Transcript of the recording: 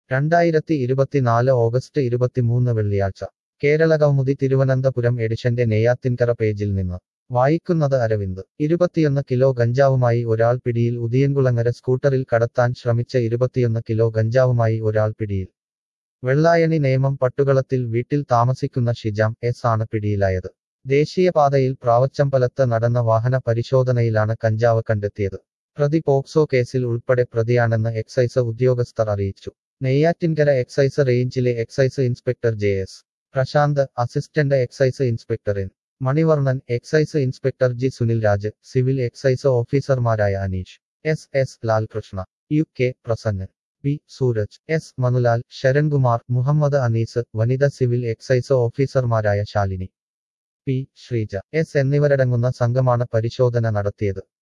രണ്ടായിരത്തി ഇരുപത്തിനാല് ഓഗസ്റ്റ് ഇരുപത്തിമൂന്ന് വെള്ളിയാഴ്ച കേരള കൗമുദി തിരുവനന്തപുരം എഡിഷന്റെ നെയ്യാത്തിൻകര പേജിൽ നിന്ന് വായിക്കുന്നത് അരവിന്ദ് ഇരുപത്തിയൊന്ന് കിലോ ഗഞ്ചാവുമായി ഒരാൾ പിടിയിൽ ഉദിയൻകുളങ്ങര സ്കൂട്ടറിൽ കടത്താൻ ശ്രമിച്ച ഇരുപത്തിയൊന്ന് കിലോ ഗഞ്ചാവുമായി ഒരാൾ പിടിയിൽ വെള്ളായണി നേമം പട്ടുകളത്തിൽ വീട്ടിൽ താമസിക്കുന്ന ഷിജാം എസ് ആണ് പിടിയിലായത് ദേശീയപാതയിൽ പ്രാവച്ചമ്പലത്ത് നടന്ന വാഹന പരിശോധനയിലാണ് കഞ്ചാവ് കണ്ടെത്തിയത് പ്രതി പോക്സോ കേസിൽ ഉൾപ്പെടെ പ്രതിയാണെന്ന് എക്സൈസ് ഉദ്യോഗസ്ഥർ അറിയിച്ചു നെയ്യാറ്റിൻകര എക്സൈസ് റേഞ്ചിലെ excise inspector J S Prashanth assistant excise inspector N Manivarnnan excise inspector G Sunil Raj civil excise ഓഫീസർമാരായ Aneesh S S Lalkrishna U K Prasannan P Sooraj S Manulal Sharankumar Muhammad Anees വനിത സിവിൽ എക്സൈസ് ഓഫീസർമാരായ ശാലിനി പി ശ്രീജ എസ് എന്നിവരടങ്ങുന്ന സംഘമാണ് പരിശോധന നടത്തിയത്